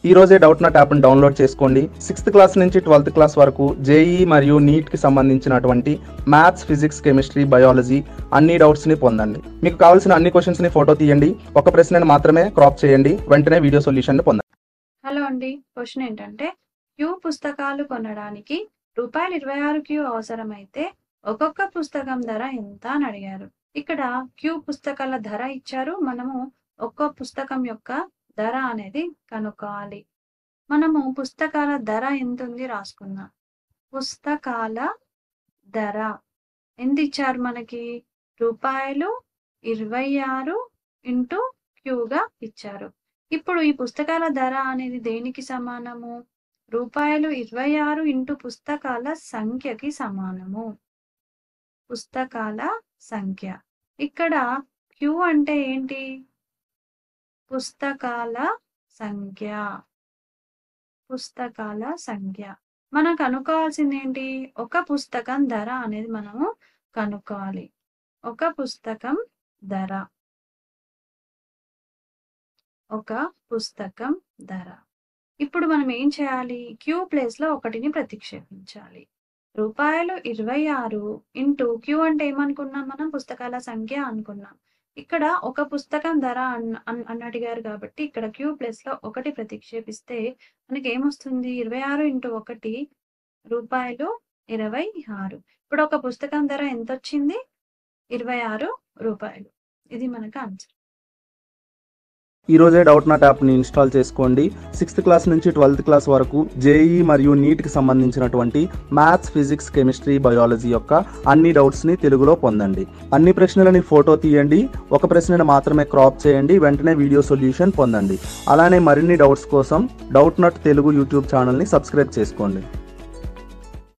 ఈ రోజే Doubtnut యాప్ని డౌన్లోడ్ చేసుకోండి సిక్స్త్ క్లాస్ నుంచి ట్వెల్త్ క్లాస్ వరకు జేఈ మరియు నీట్కి సంబంధించినటువంటి మ్యాథ్స్ ఫిజిక్స్ కెమిస్ట్రీ బయాలజీ అన్ని డౌట్స్ని పొందండి మీకు కావాల్సిన అన్ని క్వశ్చన్స్ని ఫోటో తీయండి ఒక ప్రశ్నను మాత్రమే క్రాప్ చేయండి వెంటనే వీడియో సొల్యూషన్ పొందండి హలో అండి క్వశ్చన్ ఏంటంటే క్యూ పుస్తకాలు కొనడానికి రూపాయలు ఇరవై ఆరు క్యూ అవసరమైతే ఒక్కొక్క పుస్తకం ధర ఎంత అని అడిగారు ఇక్కడ క్యూ పుస్తకాల ధర ఇచ్చారు మనము ఒక్కో పుస్తకం యొక్క ధర అనేది కనుక్కోవాలి మనము పుస్తకాల ధర ఎంత ఉంది రాసుకుందాం పుస్తకాల ధర ఎంత ఇచ్చారు మనకి రూపాయలు ఇరవై ఆరు ఇంటూ క్యూగా ఇచ్చారు ఇప్పుడు ఈ పుస్తకాల ధర అనేది దేనికి సమానము రూపాయలు ఇరవై ఆరు ఇంటూ పుస్తకాల సంఖ్యకి సమానము పుస్తకాల సంఖ్య ఇక్కడ క్యూ అంటే ఏంటి పుస్తకాల సంఖ్య పుస్తకాల సంఖ్య మనం కనుక్కోవాల్సింది ఏంటి ఒక పుస్తకం ధర అనేది మనము కనుక్కోవాలి ఒక పుస్తకం ధర ఒక పుస్తకం ధర ఇప్పుడు మనం ఏం చేయాలి క్యూ ప్లేస్ లో ఒకటిని ప్రతిక్షేపించాలి రూపాయలు ఇరవై ఆరు ఇంటూ క్యూ అంటే ఏమనుకున్నాం మనం పుస్తకాల సంఖ్య అనుకున్నాం ఇక్కడ ఒక పుస్తకం ధర అన్ అన్- అని అడిగారు కాబట్టి ఇక్కడ క్యూ ప్లేస్ లో ఒకటి ప్రతిక్షేపిస్తే మనకి ఏమొస్తుంది ఇరవై ఆరు ఇంటూ ఒకటి రూపాయలు ఇరవై ఆరు ఇప్పుడు ఒక పుస్తకం ధర ఎంత వచ్చింది ఇరవై ఆరు రూపాయలు ఇది మనకు ఆన్సర్ ఈ రోజే డౌట్ నాట్ యాప్ని ఇన్స్టాల్ చేసుకోండి సిక్స్త్ క్లాస్ నుంచి ట్వెల్త్ క్లాస్ వరకు జేఈ మరియు నీట్కి సంబంధించినటువంటి మ్యాథ్స్ ఫిజిక్స్ కెమిస్ట్రీ బయాలజీ యొక్క అన్ని డౌట్స్ని తెలుగులో పొందండి అన్ని ప్రశ్నలని ఫోటో తీయండి ఒక ప్రశ్నను మాత్రమే క్రాప్ చేయండి వెంటనే వీడియో సొల్యూషన్ పొందండి అలానే మరిన్ని డౌట్స్ కోసం డౌట్ నాట్ తెలుగు యూట్యూబ్ ఛానల్ని సబ్స్క్రైబ్ చేసుకోండి